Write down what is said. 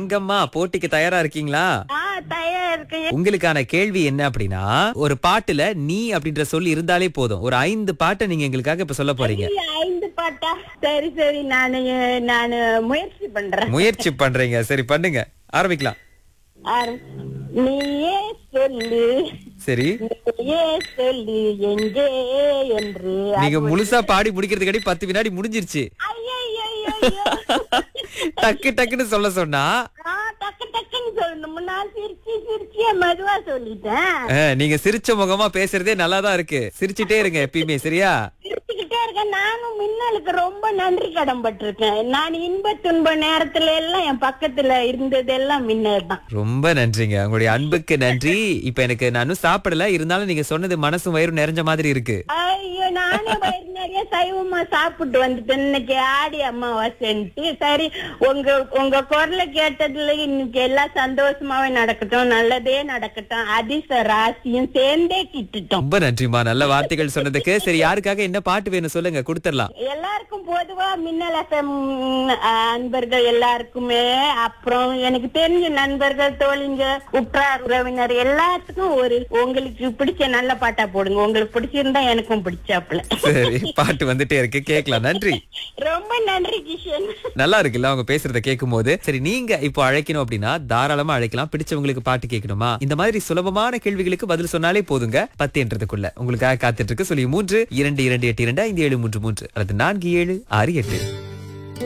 தங்கம்மா போட்டிக்கு தயாரா இருக்கீங்களா ஆ தயாரா இருக்கேன் உங்களுக்கான கேள்வி என்ன அப்படின்னா ஒரு பாட்டுல நீ அப்படின்ற சொல்லி இருந்தாலே போதும் ஒரு ஐந்து பாட்டை நீங்க எங்களுக்காக இப்ப சொல்ல போறீங்க ஐந்து பாட்டா சரி சரி நானு நானு முயற்சி பண்றேன் முயற்சி பண்றீங்க சரி பண்ணுங்க ஆரம்பிக்கலாம் ஆரம்- நீயே சொல்லு சரி நீயே சொல்லு எங்கே என்று நீங்க முழுசா பாடி முடிக்கிறதுக்காடி பத்து வினாடி முடிஞ்சிருச்சு ஐயையையையோ. டக்கு டக்குன்னு சொல்ல சொன்னா ஆ, டக்கு டக்குன்னு சொல்லணும் நான் சிரிச்சு சிரிச்சியே மெதுவா சொல்லிட்டேன் அஹ், நீங்க சிரிச்ச முகமா பேசுறதே நல்லா தான் இருக்கு சிரிச்சிட்டே இருங்க எப்பயுமே சரியா சிரிச்சுக்கிட்டே இருக்கேன் நானும் மின்னலுக்கு ரொம்ப நன்றி கடன் பட்டிருக்கேன் நான் இன்ப துன்ப நேரத்துல எல்லாம் என் பக்கத்துல இருந்ததெல்லாம் மின்னல் தான் ரொம்ப நன்றிங்க உங்களுடைய அன்புக்கு நன்றி இப்ப எனக்கு நானும் சாப்பிடல இருந்தாலும் நீங்க சொன்னது மனசும் வயிறும் நிறைஞ்ச மாதிரி இருக்கு ஐயோ நானே வயிறு நிறைய சைவமா சாப்பிட்டு வந்துட்டேன் இன்னைக்கு ஆடி அம்மாவாசைன்ட்டு சரி உங்க உங்க குரலை கேட்டதுல இன்னைக்கு எல்லாம் சந்தோஷமாவே நடக்கட்டும் நல்லதே நடக்கட்டும் அதிச ராசியும் சேர்ந்தே கிட்டுட்டோம் ரொம்ப நன்றிமா நல்ல வார்த்தைகள் சொன்னதுக்கு சரி யாருக்காக என்ன பாட்டு வேணும் சொல்லுங்க கொடுத்துடலாம் எல்லாருக்கும் பொதுவா மின்னல் எஃப்எம் அன்பர்கள் எல்லாருக்குமே அப்புறம் எனக்கு தெரிஞ்ச நண்பர்கள் தோழிங்க உற்றார் உறவினர் எல்லாத்துக்கும் ஒரு உங்களுக்கு பிடிச்ச நல்ல பாட்டா போடுங்க உங்களுக்கு பிடிச்சிருந்தா எனக்கும் பிடிச்சாப்புல சரி பாட்டு வந்துட்டே இருக்கு கேட்கலாம் நன்றி ரொம்ப நன்றி கிஷன் நல்லா இருக்குல்ல அவங்க பேசுறத கேட்கும் போது சரி நீங்க இப்போ அழைக்கணும் அப்படின்னா தாராளமா அழைக்கலாம் பிடிச்சவங்களுக்கு பாட்டு கேட்கணுமா இந்த மாதிரி சுலபமான கேள்விகளுக்கு பதில் சொன்னாலே போதுங்க பத்து என்றதுக்குள்ள உங்களுக்காக காத்துட்டு இருக்கு சொல்லி மூன்று இரண்டு இரண்டு எட்டு இரண்டு ஐந்து ஏழு மூன்று மூன்று அல்லது நான்கு ஏழு ஆறு எட்டு